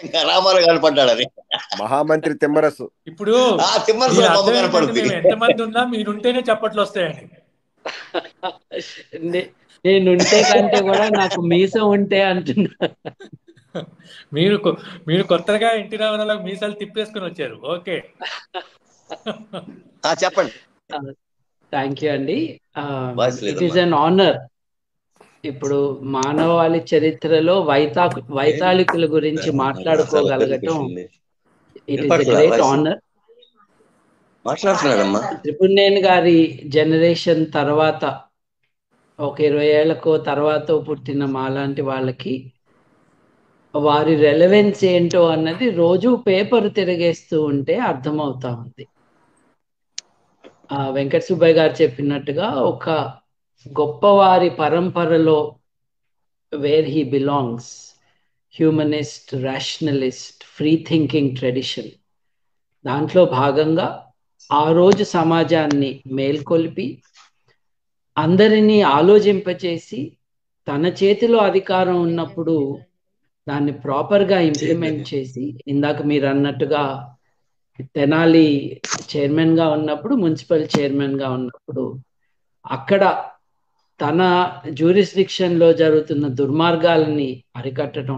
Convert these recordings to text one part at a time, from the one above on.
ఇంకా రామారావు కనపడ్డాడని మహామంత్రి తిమ్మరసు ఇప్పుడు ఆ తిమ్మర దీని బొమ్మ అర్థం ఏంటంటే కనపడుతుంది మేము ఎంతమంది ఉన్నా మీరుంటేనే చప్పట్లు వస్తాయని నే- నేనుంటే కంటే కూడా నాకు మీసం ఉంటే అంటున్నా మీరు కొ- మీరు కొత్తగా ఎన్టీ రామారావు మీసాలు తిప్పేసుకుని వచ్చారు ఓకే ఆ, చెప్పండి థ్యాంక్ యూ అండి వాయిస్ ఇట్ ఈస్ లేదమ్మా అన్ ఆనర్ ఇప్పుడు మానవాళి చరిత్రలో వైతా వైతాళికుల గురించి మాట్లాడుకోగలగటం ఇట్ ఈస్ వినపడట్లా గ్రేట్ వాయిస్ ఆనర్ మాట్లాడుతున్నాడమ్మా త్రిపుణేని గారి జనరేషన్ తర్వాత ఒక ఇరవై ఏళ్లకో తర్వాత పుట్టిన మాలాంటి వాళ్ళకి వారి రెలవెన్స్ ఏంటో అన్నది రోజు పేపర్ తిరిగేస్తూ ఉంటే అర్థమవుతా ఉంది ఆ వెంకట సుబ్బయ్య గారు చెప్పినట్టుగా ఒక గొప్పవారి పరంపరలో where he belongs humanist rationalist free thinking tradition దాంట్లో భాగంగా ఆ రోజు సమాజాన్ని మేల్కొల్పి అందరినీ ఆలోచింపచేసి తన చేతిలో అధికారం ఉన్నప్పుడు దాన్ని ప్రాపర్గా ఇంప్లిమెంట్ చేసి ఇందాక మీరు అన్నట్టుగా తెనాలి చైర్మన్ గా ఉన్నప్పుడు మున్సిపల్ చైర్మన్ గా ఉన్నప్పుడు అక్కడ తన జ్యూరిస్డిక్షన్ లో జరుగుతున్న దుర్మార్గాలని అరికట్టడం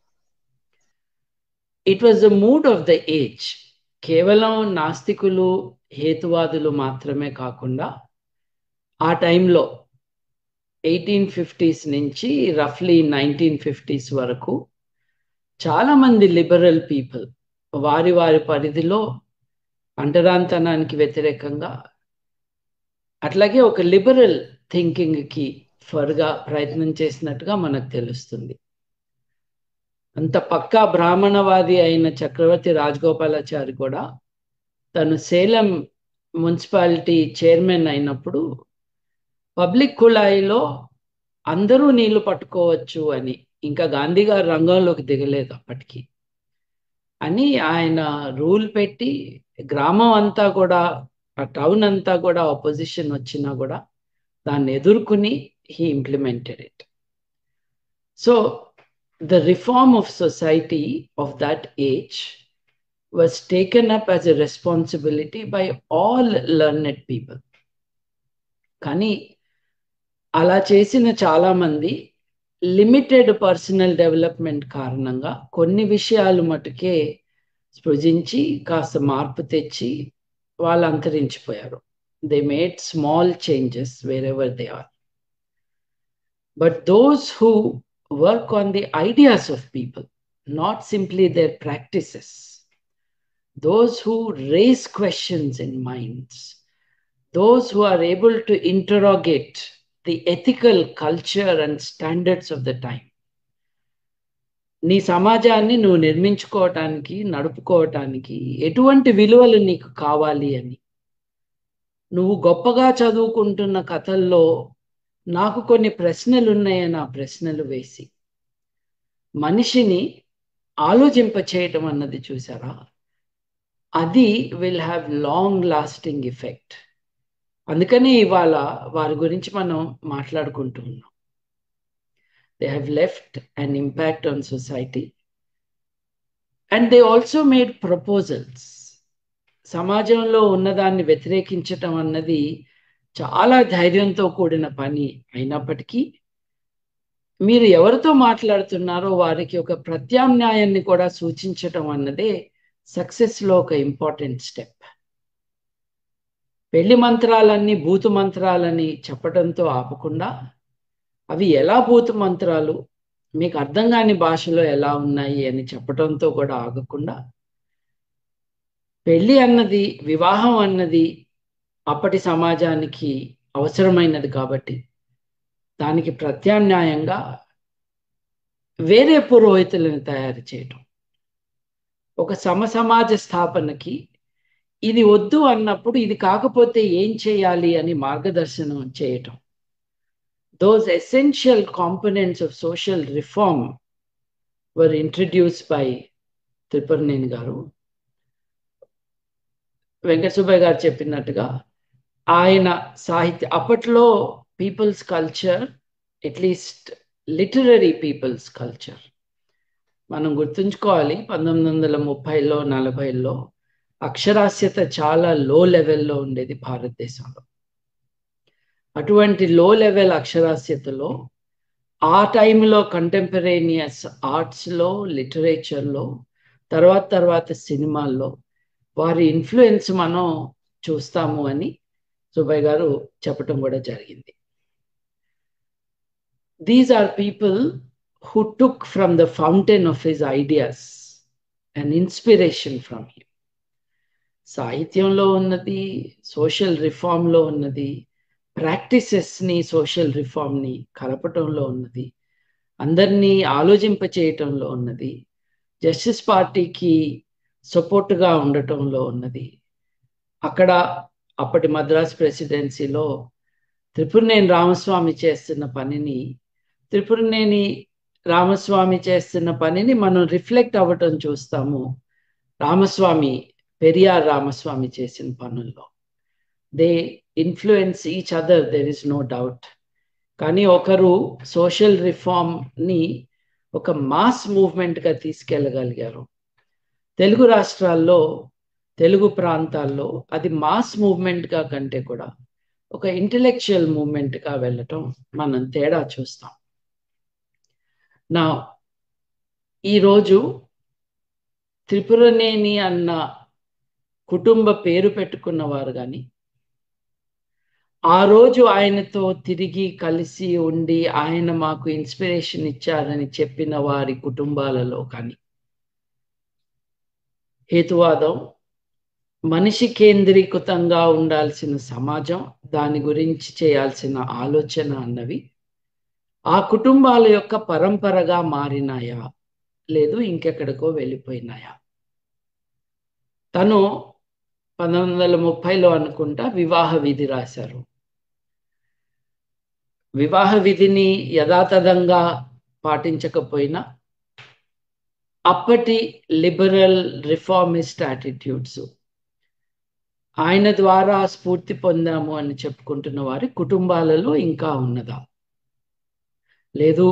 it was the mood of the age కేవలం నాస్తికులు హేతువాదులు మాత్రమే కాకుండా ఆ టైంలో ఎయిటీన్ ఫిఫ్టీస్ నుంచి రఫ్లీ నైన్టీన్ ఫిఫ్టీస్ వరకు చాలా మంది లిబరల్ పీపుల్ వారి వారి పరిధిలో అంటరాంతనానికి వ్యతిరేకంగా అట్లాగే ఒక లిబరల్ థింకింగ్కి ఫర్గా ప్రయత్నం చేసినట్టుగా మనకు తెలుస్తుంది అంత పక్కా బ్రాహ్మణవాది అయిన చక్రవర్తి రాజగోపాలాచారి కూడా తను సేలం మున్సిపాలిటీ చైర్మన్ అయినప్పుడు పబ్లిక్ కుళాయిలో అందరూ నీళ్లు పట్టుకోవచ్చు అని ఇంకా గాంధీ గారు రంగంలోకి దిగలేదు అప్పటికి అని ఆయన రూల్ పెట్టి గ్రామం అంతా కూడా ఆ టౌన్ అంతా కూడా ఆపోజిషన్ వచ్చినా కూడా దాన్ని ఎదుర్కొని he implemented it so the reform of society of that age was taken up as a responsibility by all learned people కానీ అలా చేసిన చాలా మంది లిమిటెడ్ పర్సనల్ డెవలప్మెంట్ కారణంగా కొన్ని విషయాలు మటుకే స్పృజించి కాస్త మార్పు తెచ్చి వాళ్ళు అంతరించిపోయారు they made small changes wherever they are but those who work on the ideas of people not simply their practices those who raise questions in minds those who are able to interrogate the ethical culture and standards of the time నీ సమాజాన్ని నువ్వు నిర్మించుకోవటానికి నడుపుకోవటానికి ఎటువంటి విలువలు నీకు కావాలి అని నువ్వు గొప్పగా చదువుకుంటున్న కథల్లో నాకు కొన్ని ప్రశ్నలు ఉన్నాయని ఆ ప్రశ్నలు వేసి మనిషిని ఆలోచింప చేయటం అన్నది చూసారా అది will have long lasting effect అందుకని ఇవాళ వారి గురించి మనం మాట్లాడుకుంటూ ఉన్నాం they have left and impact on society and they also made proposals సమాజంలో ఉన్నదాన్ని వ్యతిరేకించటం అన్నది చాలా ధైర్యంతో కూడిన పని అయినప్పటికీ మీరు ఎవరితో మాట్లాడుతున్నారో వారికి ఒక ప్రత్యామ్నాయాన్ని కూడా సూచించటం అన్నదే సక్సెస్లో ఒక ఇంపార్టెంట్ స్టెప్ పెళ్లి మంత్రాలన్నీ భూత మంత్రాలని చెప్పడంతో ఆపకుండా అవి ఎలా భూత మంత్రాలు మీకు అర్థం కాని భాషలో ఎలా ఉన్నాయి అని చెప్పడంతో కూడా ఆగకుండా పెళ్లి అన్నది వివాహం అన్నది అప్పటి సమాజానికి అవసరమైనది కాబట్టి దానికి ప్రత్యామ్నాయంగా వేరే పురోహితులను తయారు చేయటం ఒక సమసమాజ స్థాపనకి ఇది వద్దు అన్నప్పుడు ఇది కాకపోతే ఏం చేయాలి అని మార్గదర్శనం చేయటం those essential components of social reform were introduce by Tripuraneni గారు వెంకట సుబ్బయ్య గారు చెప్పినట్టుగా ఆయన సాహిత్య అప్పట్లో people's culture at least literary people's culture మనం గుర్తుంచుకోవాలి పంతొమ్మిది వందల ముప్పైలో నలభైలో అక్షరాస్యత చాలా లో లెవెల్లో ఉండేది భారతదేశంలో అటువంటి లో లెవెల్ అక్షరాస్యతలో ఆ టైంలో కంటెంపరేనియస్ ఆర్ట్స్లో లిటరేచర్లో తర్వాత తర్వాత సినిమాల్లో వారి ఇన్ఫ్లుయెన్స్ మనం చూస్తాము అని సుబ్బయ్య గారు చెప్పటం కూడా జరిగింది these are people who took from the fountain of his ideas an inspiration from him. సాహిత్యంలో ఉన్నది సోషల్ రిఫార్మ్లో ఉన్నది ప్రాక్టీసెస్ని సోషల్ రిఫార్మ్ని కలపటంలో ఉన్నది అందరినీ ఆలోచింప చేయటంలో ఉన్నది జస్టిస్ పార్టీకి సపోర్ట్గా ఉండటంలో ఉన్నది అక్కడ అప్పటి మద్రాస్ ప్రెసిడెన్సీలో త్రిపురనేని రామస్వామి చేస్తున్న పనిని త్రిపురనేని రామస్వామి చేస్తున్న పనిని మనం రిఫ్లెక్ట్ అవ్వటం చూస్తాము రామస్వామి పెరియార్ రామస్వామి చేసిన పనుల్లో they influence each other there is no doubt కానీ ఒకరు సోషల్ రిఫార్మ్ని ఒక మాస్ మూవ్మెంట్గా తీసుకెళ్ళగలిగారు తెలుగు రాష్ట్రాల్లో తెలుగు ప్రాంతాల్లో అది మాస్ మూవ్మెంట్గా కంటే కూడా ఒక ఇంటలెక్చువల్ మూవ్మెంట్గా వెళ్ళటం మనం తేడా చూస్తాం నా ఈరోజు త్రిపురనేని అన్న కుటుంబ పేరు పెట్టుకున్నవారు కానీ ఆ రోజు ఆయనతో తిరిగి కలిసి ఉండి ఆయన మాకు ఇన్స్పిరేషన్ ఇచ్చారని చెప్పిన వారి కుటుంబాలలో కానీ హేతువాదం మనిషి కేంద్రీకృతంగా ఉండాల్సిన సమాజం దాని గురించి చేయాల్సిన ఆలోచన అన్నవి ఆ కుటుంబాల యొక్క పరంపరగా మారినాయా లేదు ఇంకెక్కడికో వెళ్ళిపోయినాయా తను పంతొమ్మిది వందల ముప్పైలో అనుకుంటా వివాహ విధి రాశారు వివాహ విధిని యథాతథంగా పాటించకపోయినా అప్పటి లిబరల్ రిఫార్మిస్ట్ యాటిట్యూడ్స్ ఆయన ద్వారా స్ఫూర్తి పొందాము అని చెప్పుకుంటున్న వారి కుటుంబాలలో ఇంకా ఉన్నదా లేదు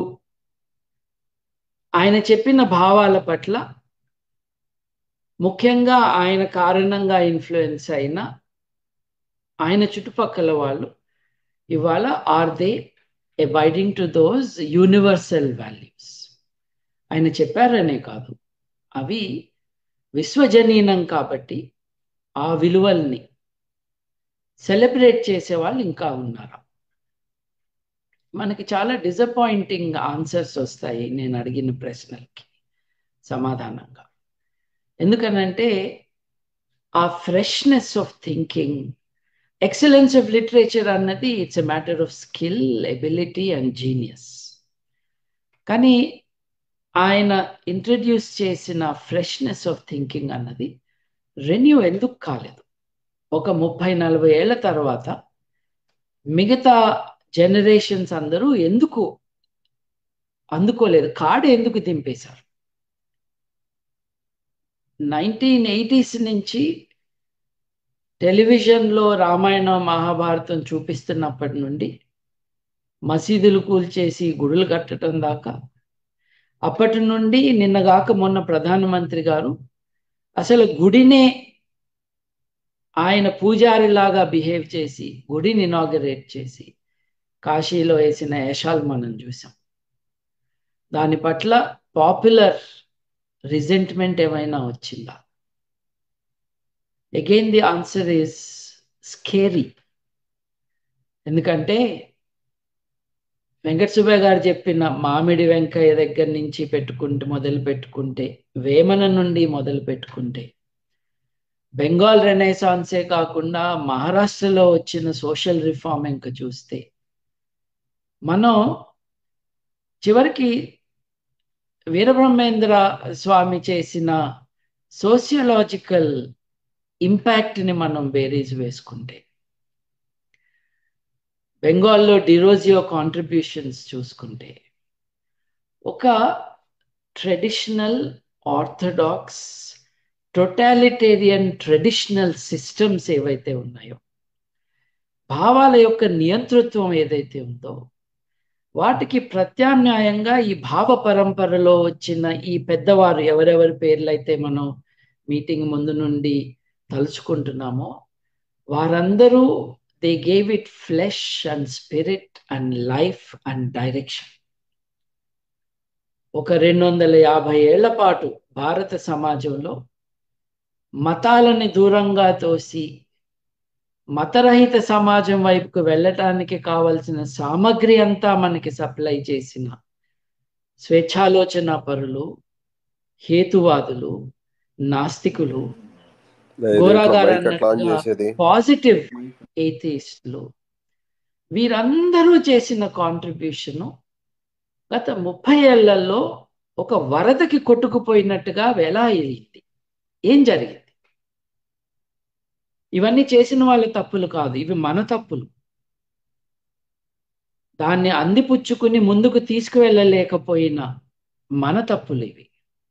ఆయన చెప్పిన భావాల పట్ల ముఖ్యంగా ఆయన కారణంగా ఇన్ఫ్లుయెన్స్ అయిన ఆయన చుట్టుపక్కల వాళ్ళు ఇవాళ are they abiding to those universal values ఆయన చెప్పారనే కాదు అవి విశ్వజనీనం కాబట్టి ఆ విలువల్ని సెలబ్రేట్ చేసే వాళ్ళు ఇంకా ఉన్నారు మనకి చాలా డిసప్పాయింటింగ్ ఆన్సర్స్ వస్తాయి నేను అడిగిన ప్రశ్నలకి సమాధానంగా ఎందుకనంటే ఆ freshness of thinking excellence of literature అన్నది it's a matter of skill ability and genius కానీ ఆయన ఇంట్రడ్యూస్ చేసిన ఫ్రెష్నెస్ ఆఫ్ థింకింగ్ అన్నది రెన్యూ ఎందుకు కాలేదు ఒక ముప్పై నలభై ఏళ్ళ తర్వాత మిగతా జనరేషన్స్ అందరూ ఎందుకు అందుకోలేదు కార్డు ఎందుకు దింపేశారు నైన్టీన్ ఎయిటీస్ నుంచి టెలివిజన్లో రామాయణం మహాభారతం చూపిస్తున్నప్పటి నుండి మసీదులు కూల్చేసి గుడులు కట్టడం దాకా అప్పటి నుండి నిన్నగాక మొన్న ప్రధానమంత్రి గారు అసలు గుడినే ఆయన పూజారిలాగా బిహేవ్ చేసి గుడిని ఇనాగరేట్ చేసి కాశీలో వేసిన యశాలు మనం చూసాం దాని పట్ల పాపులర్ రిజెంట్మెంట్ ఏమైనా వచ్చిందా again the answer is scary ఎందుకంటే వెంకట సుబ్బయ్య గారు చెప్పిన మామిడి వెంకయ్య దగ్గర నుంచి పెట్టుకుంటే మొదలు పెట్టుకుంటే వేమన నుండి మొదలు పెట్టుకుంటే బెంగాల్ రెనైసాన్సే కాకుండా మహారాష్ట్రలో వచ్చిన సోషల్ రిఫార్మ్ ఇంకా చూస్తే మనం చివరికి వీరబ్రహ్మేంద్ర స్వామి చేసిన సోషియలాజికల్ ఇంపాక్ట్ని మనం బేరీజ్ వేసుకుంటే బెంగాల్లో డిరోజియో కాంట్రిబ్యూషన్స్ చూసుకుంటే ఒక traditional orthodox totalitarian traditional systems ఏవైతే ఉన్నాయో భావాల యొక్క నియంతృత్వం ఏదైతే ఉందో వాటికి ప్రత్యామ్నాయంగా ఈ భావ పరంపరలో వచ్చిన ఈ పెద్దవారు ఎవరెవరి పేర్లైతే మనం మీటింగ్ ముందు నుండి తలుచుకుంటున్నామో వారందరూ they gave it flesh and spirit and life and direction ఒక రెండు వందల యాభై ఏళ్ల పాటు భారత సమాజంలో మతాలని దూరంగా తోసి మతరహిత సమాజం వైపుకు వెళ్ళటానికి కావలసిన సామగ్రి అంతా మనకి సప్లై చేసిన స్వేచ్ఛాలోచన పరులు హేతువాదులు నాస్తికులు గోరాగారు మైక్ అట్లా ఆన్ అన్నట్టుగా చేసేది పాజిటివ్ ఏథిస్టులు వీరందరూ చేసిన కాంట్రిబ్యూషను గత ముప్పై ఏళ్లలో ఒక వరదకి కొట్టుకుపోయినట్టుగా ఎలా అయింది ఏం జరిగింది ఇవన్నీ చేసిన వాళ్ళ తప్పులు కాదు ఇవి మన తప్పులు దాన్ని అందిపుచ్చుకుని ముందుకు తీసుకువెళ్ళలేకపోయిన మన తప్పులు ఇవి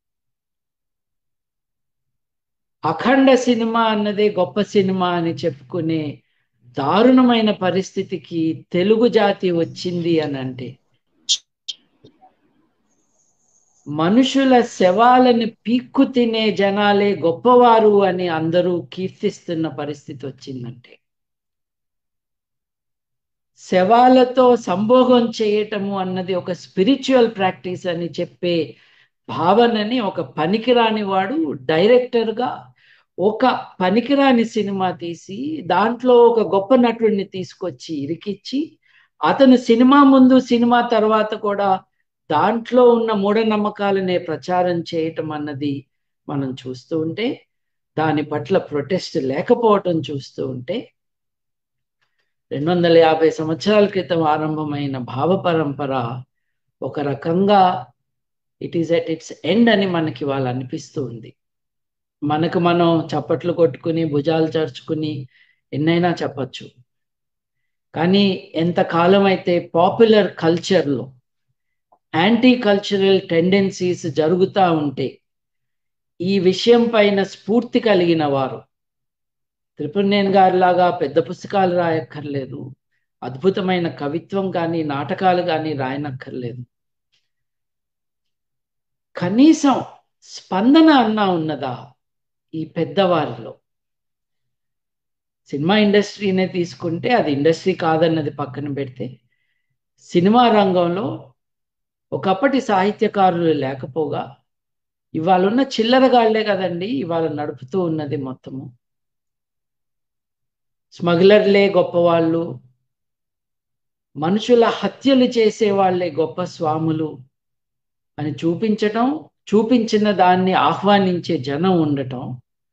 అఖండ సినిమా అన్నదే గొప్ప సినిమా అని చెప్పుకునే దారుణమైన పరిస్థితికి తెలుగు జాతి వచ్చింది అని అంటే మనుషుల శవాలని పీక్కు తినే జనాలే గొప్పవారు అని అందరూ కీర్తిస్తున్న పరిస్థితి వచ్చిందంటే శవాలతో సంభోగం చేయటము అన్నది ఒక స్పిరిచువల్ ప్రాక్టీస్ అని చెప్పే భావనని ఒక పనికిరాని వాడు డైరెక్టర్గా ఒక పనికిరాని సినిమా తీసి దాంట్లో ఒక గొప్ప నటుడిని తీసుకొచ్చి ఇరికిచ్చి అతను సినిమా ముందు సినిమా తర్వాత కూడా దాంట్లో ఉన్న మూఢనమ్మకాలనే ప్రచారం చేయటం అన్నది మనం చూస్తూ ఉంటే దాని పట్ల ప్రొటెస్ట్ లేకపోవటం చూస్తూ ఉంటే రెండు వందల యాభై సంవత్సరాల క్రితం ఆరంభమైన భావ పరంపర ఒక రకంగా it is at its end అని మనకి వాళ్ళు అనిపిస్తూ ఉంది మనకు మనం చప్పట్లు కొట్టుకుని భుజాలు చరుచుకుని ఎన్నైనా చెప్పచ్చు కానీ ఎంతకాలం అయితే పాపులర్ కల్చర్లో యాంటీ కల్చరల్ టెండెన్సీస్ జరుగుతూ ఉంటే ఈ విషయం పైన స్ఫూర్తి కలిగిన వారు త్రిపురనేని గారిలాగా పెద్ద పుస్తకాలు రాయక్కర్లేదు అద్భుతమైన కవిత్వం కానీ నాటకాలు కానీ రాయనక్కర్లేదు కనీసం స్పందన అన్నా ఉన్నదా ఈ పెద్దవారిలో సినిమా ఇండస్ట్రీనే తీసుకుంటే అది ఇండస్ట్రీ కాదన్నది పక్కన పెడితే సినిమా రంగంలో ఒకప్పటి సాహిత్యకారులు లేకపోగా ఇవాళ ఉన్న చిల్లరగాళ్లే కదండి ఇవాళ నడుపుతూ ఉన్నది మొత్తము స్మగ్లర్లే గొప్పవాళ్ళు మనుషుల హత్యలు చేసే వాళ్ళే గొప్ప స్వాములు అని చూపించటం చూపించిన దాన్ని ఆహ్వానించే జనం ఉండటం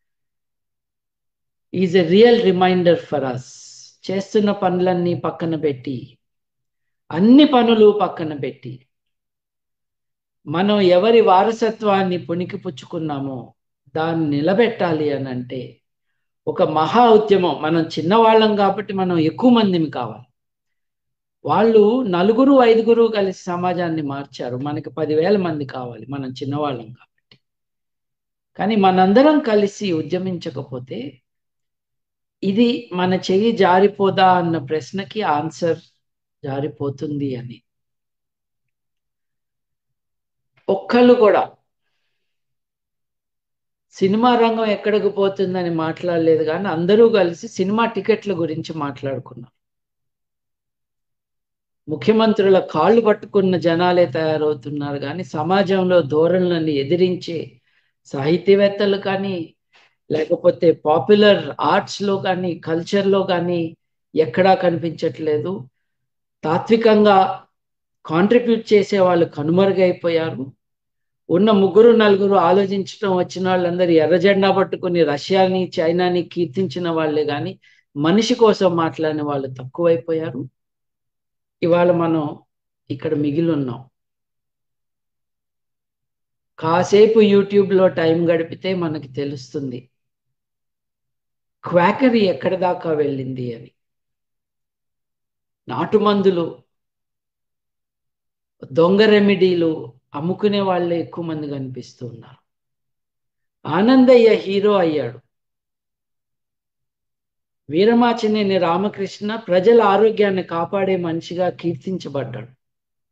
is a real reminder for us చేస్తున్న పనులన్నీ పక్కన పెట్టి అన్ని పనులు పక్కన పెట్టి మనం ఎవరి వారసత్వాన్ని పుణికి పుచ్చుకున్నామో దాన్ని నిలబెట్టాలి అని అంటే ఒక మహా ఉద్యమం మనం చిన్నవాళ్ళం కాబట్టి మనం ఎక్కువ మందిమి కావాలి వాళ్ళు నలుగురు ఐదుగురు కలిసి సమాజాన్ని మార్చారు మనకి పదివేల మంది కావాలి మనం చిన్నవాళ్ళం కాబట్టి కానీ మనందరం కలిసి ఉద్యమించకపోతే ఇది మన చెయ్యి జారిపోదా అన్న ప్రశ్నకి ఆన్సర్ జారిపోతుంది అని ఒక్కళ్ళు కూడా సినిమా రంగం ఎక్కడికి పోతుందని మాట్లాడలేదు కానీ అందరూ కలిసి సినిమా టికెట్ల గురించి మాట్లాడుకున్నారు ముఖ్యమంత్రుల కాళ్ళు పట్టుకున్న జనాలే తయారవుతున్నారు కానీ సమాజంలో ధోరణులను ఎదిరించే సాహిత్యవేత్తలు కానీ లేకపోతే పాపులర్ ఆర్ట్స్లో కానీ కల్చర్లో కానీ ఎక్కడా కనిపించట్లేదు తాత్వికంగా కాంట్రిబ్యూట్ చేసే వాళ్ళు కనుమరుగైపోయారు ఉన్న ముగ్గురు నలుగురు ఆలోచించడం వచ్చిన వాళ్ళందరూ ఎర్ర జెండా పట్టుకుని రష్యాని చైనాని కీర్తించిన వాళ్ళే కానీ మనిషి కోసం మాట్లాడిన వాళ్ళు తక్కువైపోయారు ఇవాళ మనం ఇక్కడ మిగిలి ఉన్నాం కాసేపు యూట్యూబ్లో టైం గడిపితే మనకి తెలుస్తుంది క్వాకరీ ఎక్కడి దాకా వెళ్ళింది అని నాటుమందులు దొంగ రెమెడీలు అమ్ముకునే వాళ్ళే ఎక్కువ మంది కనిపిస్తూ ఉన్నారు ఆనందయ్య హీరో అయ్యాడు వీరమాచినేని రామకృష్ణ ప్రజల ఆరోగ్యాన్ని కాపాడే మనిషిగా కీర్తించబడ్డాడు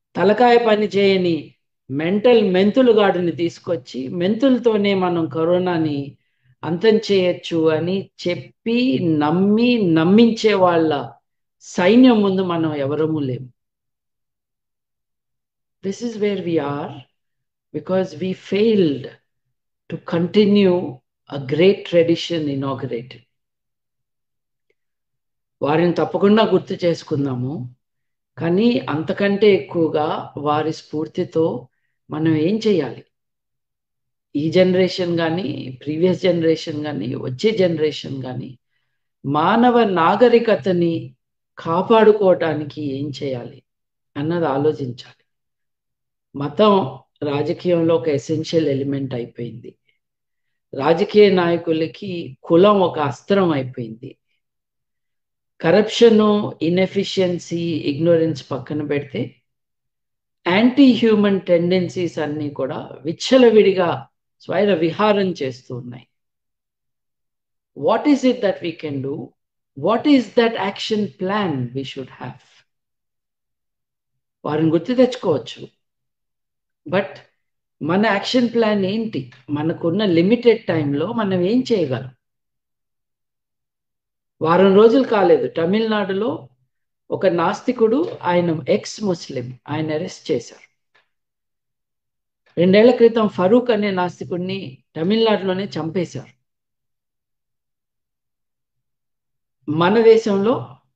తలకాయ పని చేయని మెంటల్ మెంతులు గాడిని తీసుకొచ్చి మెంతులతోనే మనం కరోనాని అంతం చేయొచ్చు అని చెప్పి నమ్మి నమ్మించే వాళ్ళ సైన్యం ముందు మనం ఎవరము లేము this is where we are because we failed to continue a great tradition inaugurated వారిని తప్పకుండా గుర్తు చేసుకుందాము కానీ అంతకంటే ఎక్కువగా వారి స్ఫూర్తితో మనం ఏం చేయాలి ఈ జనరేషన్ కానీ ప్రీవియస్ జనరేషన్ కానీ వచ్చే జనరేషన్ కానీ మానవ నాగరికతని కాపాడుకోవటానికి ఏం చేయాలి అన్నది ఆలోచించాలి మతం రాజకీయంలో ఒక ఎసెన్షియల్ ఎలిమెంట్ అయిపోయింది రాజకీయ నాయకులకి కులం ఒక అస్త్రం అయిపోయింది కరప్షను ఇన్ఎఫిషియన్సీ ఇగ్నోరెన్స్ పక్కన పెడితే యాంటీ హ్యూమన్ టెండెన్సీస్ అన్నీ కూడా విచ్చలవిడిగా స్వైర విహారం చేస్తూ ఉన్నాయి what is it that we can do what is that action plan we should have వారిని గుర్తు తెచ్చుకోవచ్చు బట్ మన యాక్షన్ ప్లాన్ ఏంటి మనకున్న లిమిటెడ్ టైంలో మనం ఏం చేయగలం వారం రోజులు కాలేదు తమిళనాడులో ఒక నాస్తికుడు ఆయన ఎక్స్ ముస్లిం ఆయన అరెస్ట్ చేశారు రెండేళ్ల క్రితం ఫరూక్ అనే నాస్తికుడిని తమిళనాడులోనే చంపేశారు మన దేశంలో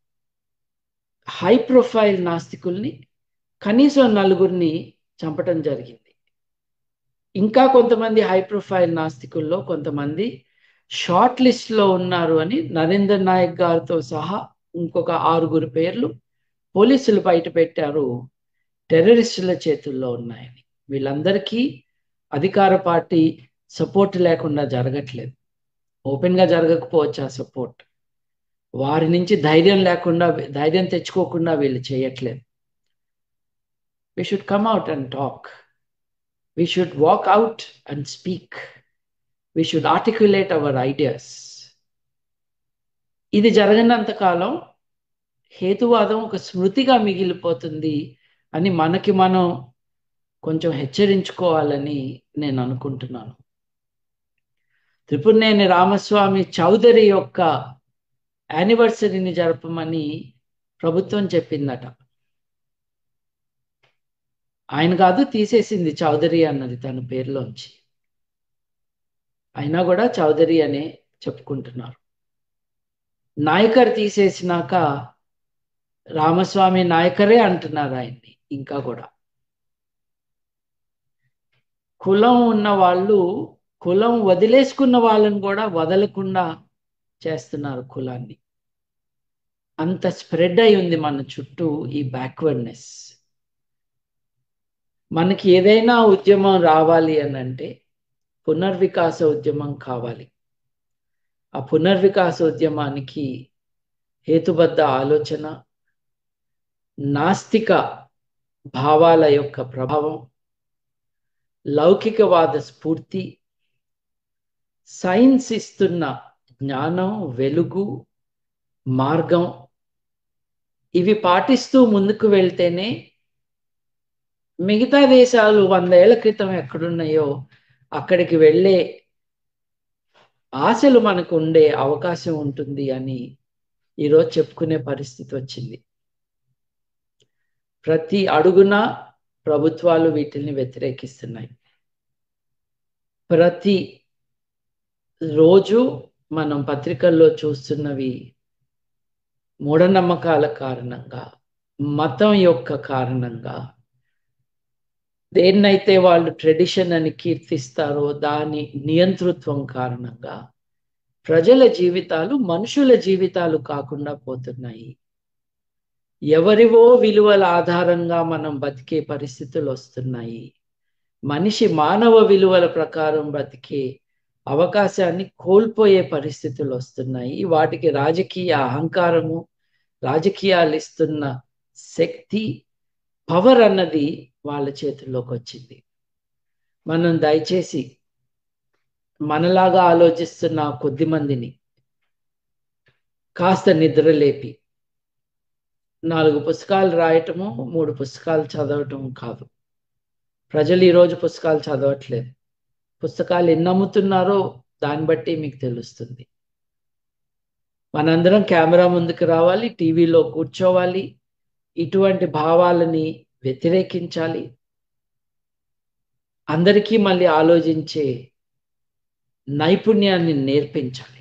హై ప్రొఫైల్ నాస్తికుల్ని కనీసం నలుగురిని చంపటం జరిగింది ఇంకా కొంతమంది హై ప్రొఫైల్ నాస్తికుల్లో కొంతమంది షార్ట్ లిస్ట్లో ఉన్నారు అని నరేందర్ నాయక్ గారితో సహా ఇంకొక ఆరుగురు పేర్లు పోలీసులు బయట పెట్టారు టెర్రరిస్టుల చేతుల్లో ఉన్నాయని వీళ్ళందరికీ అధికార పార్టీ సపోర్ట్ లేకుండా జరగట్లేదు ఓపెన్గా జరగకపోవచ్చు ఆ సపోర్ట్ వారి నుంచి ధైర్యం లేకుండా ధైర్యం తెచ్చుకోకుండా వీళ్ళు చేయట్లేదు we should come out and talk we should walk out and speak we should articulate our ideas ఇది జరగనంత కాలం హేతువాదం ఒక స్మృతిగా మిగిలిపోతుంది అని మనకి మనం కొంచెం హెచ్చరించుకోవాలని నేను అనుకుంటున్నాను త్రిపురనేని రామస్వామి చౌదరి యొక్క యానివర్సరీని జరపమని ప్రభుత్వం చెప్పిందట ఆయన కాదు తీసేసింది చౌదరి అన్నది తన పేరులోంచి అయినా కూడా చౌదరి అనే చెప్పుకుంటున్నారు నాయకర్ తీసేసినాక రామస్వామి నాయకరే అంటున్నారు ఆయన్ని ఇంకా కూడా కులం ఉన్న వాళ్ళు కులం వదిలేసుకున్న వాళ్ళని కూడా వదలకుండా చేస్తున్నారు కులాన్ని అంత స్ప్రెడ్ అయి ఉంది మన చుట్టూ ఈ బ్యాక్వర్డ్నెస్ మనకి ఏదైనా ఉద్యమం రావాలి అని అంటే పునర్వికాస ఉద్యమం కావాలి ఆ పునర్వికాస ఉద్యమానికి హేతుబద్ధ ఆలోచన నాస్తిక భావాల యొక్క ప్రభావం లౌకికవాద స్ఫూర్తి సైన్స్ ఇస్తున్న జ్ఞానం వెలుగు మార్గం ఇవి పాటిస్తూ ముందుకు వెళ్తేనే మిగతా దేశాలు వందేళ్ల క్రితం ఎక్కడున్నాయో అక్కడికి వెళ్ళే ఆశలు మనకు ఉండే అవకాశం ఉంటుంది అని ఈరోజు చెప్పుకునే పరిస్థితి వచ్చింది ప్రతి అడుగున ప్రభుత్వాలు వీటిని వ్యతిరేకిస్తున్నాయి ప్రతి రోజు మనం పత్రికల్లో చూస్తున్నవి మూఢనమ్మకాల కారణంగా మతం యొక్క కారణంగా దేన్నైతే వాళ్ళు ట్రెడిషన్ అని కీర్తిస్తారో దాని నియంతృత్వం కారణంగా ప్రజల జీవితాలు మనుషుల జీవితాలు కాకుండా పోతున్నాయి ఎవరివో విలువల ఆధారంగా మనం బతికే పరిస్థితులు వస్తున్నాయి మనిషి మానవ విలువల ప్రకారం బతికే అవకాశాన్ని కోల్పోయే పరిస్థితులు వస్తున్నాయి వాటికి రాజకీయ అహంకారము రాజకీయాలు ఇస్తున్న శక్తి పవర్ అన్నది వాళ్ళ చేతుల్లోకి వచ్చింది మనం దయచేసి మనలాగా ఆలోచిస్తున్న కొద్ది మందిని కాస్త నిద్రలేపి నాలుగు పుస్తకాలు రాయటము మూడు పుస్తకాలు చదవటం కాదు ప్రజలు ఈరోజు పుస్తకాలు చదవట్లేదు పుస్తకాలు ఎన్ని అమ్ముతున్నారో దాన్ని బట్టి మీకు తెలుస్తుంది మనందరం కెమెరా ముందుకు రావాలి టీవీలో కూర్చోవాలి ఇటువంటి భావాలని వ్యతిరేకించాలి అందరికీ మళ్ళీ ఆలోచించే నైపుణ్యాన్ని నేర్పించాలి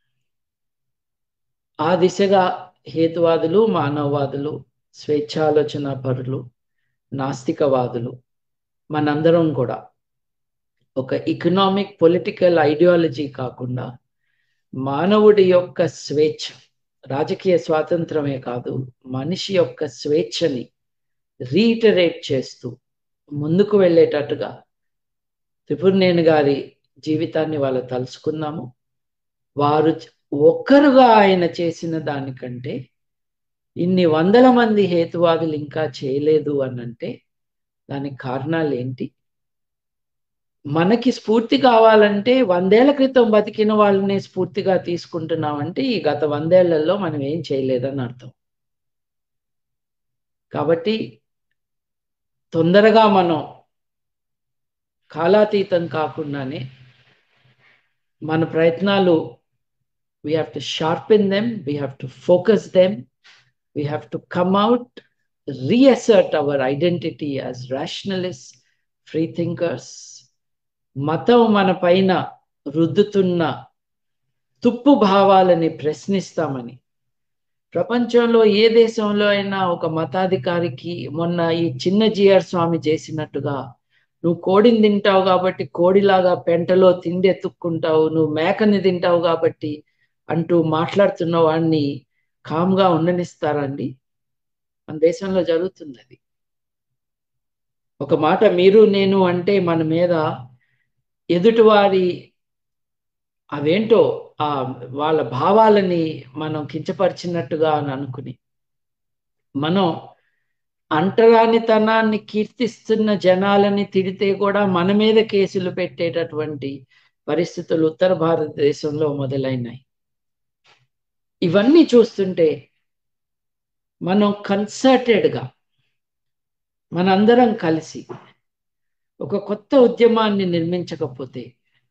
ఆ దిశగా హేతువాదులు మానవవాదులు స్వేచ్ఛాలోచన పరులు నాస్తికవాదులు మనందరం కూడా ఒక ఎకనామిక్ పొలిటికల్ ఐడియాలజీ కాకుండా మానవుడి యొక్క స్వేచ్ఛ రాజకీయ స్వాతంత్రమే కాదు మనిషి యొక్క స్వేచ్ఛని రీటరేట్ చేస్తూ ముందుకు వెళ్ళేటట్టుగా త్రిపురనేని గారి జీవితాన్ని వాళ్ళు తలుసుకున్నాము వారు ఒక్కరుగా ఆయన చేసిన దానికంటే ఇన్ని వందల మంది హేతువాదులు ఇంకా చేయలేదు అనంటే దానికి కారణాలు ఏంటి మనకి స్ఫూర్తి కావాలంటే వందేళ్ల క్రితం బతికిన వాళ్ళనే స్ఫూర్తిగా తీసుకుంటున్నామంటే ఈ గత వందేళ్లలో మనం ఏం చేయలేదని అర్థం కాబట్టి తొందరగా మనం కాలాతీతం కాకుండానే మన ప్రయత్నాలు we have to sharpen them, we have to focus them, we have to come out, reassert our identity as rationalists, free thinkers. మతం మన పైన రుద్దుతున్న తుప్పు భావాలని ప్రశ్నిస్తామని ప్రపంచంలో ఏ దేశంలో అయినా ఒక మతాధికారికి మొన్న ఈ చిన్న జిఆర్ స్వామి చేసినట్టుగా నువ్వు కోడిని తింటావు కాబట్టి కోడిలాగా పెంటలో తిండి ఎత్తుక్కుంటావు నువ్వు మేకని తింటావు కాబట్టి అంటూ మాట్లాడుతున్న వాడిని కామ్గా ఉండనిస్తారండి మన దేశంలో జరుగుతుంది అది ఒక మాట మీరు నేను అంటే మన మీద ఎదుటివారి అవేంటో ఆ వాళ్ళ భావాలని మనం కించపరిచినట్టుగా అని అనుకుని మనం అంటరానితనాన్ని కీర్తిస్తున్న జనాలని తిడితే కూడా మన మీద కేసులు పెట్టేటటువంటి పరిస్థితులు ఉత్తర భారతదేశంలో మొదలైనాయి ఇవన్నీ చూస్తుంటే మనం కన్సర్టెడ్గా మనందరం కలిసి ఒక కొత్త ఉద్యమాన్ని నిర్మించకపోతే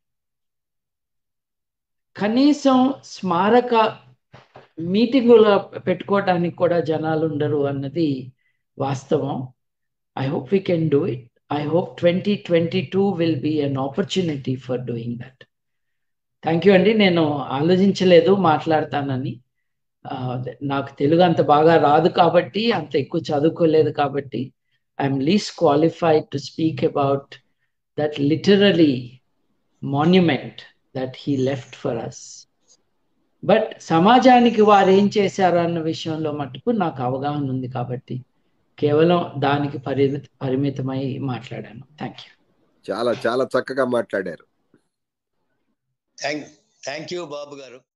కనీసం స్మారక మీటింగులు పెట్టుకోవడానికి కూడా జనాలు ఉండరు అన్నది వాస్తవం I hope we can do it I hope twenty twenty two will be an opportunity for doing that thank you అండి నేను ఆలోచించలేదు మాట్లాడతానని నాకు తెలుగు అంత బాగా రాదు కాబట్టి అంత ఎక్కువ చదువుకోలేదు కాబట్టి I'm least qualified to speak about that literally monument that he left for us but సమాజానికి వారు ఏం చేశారు అన్న విషయంలో మటుకు నాకు అవగాహన ఉంది కాబట్టి కేవలం దానికి పరిమిత పరిమితమై మాట్లాడాను థ్యాంక్ యూ చాలా చాలా చక్కగా మాట్లాడారు థ్యాంక్ థ్యాంక్ యూ బాబు గారు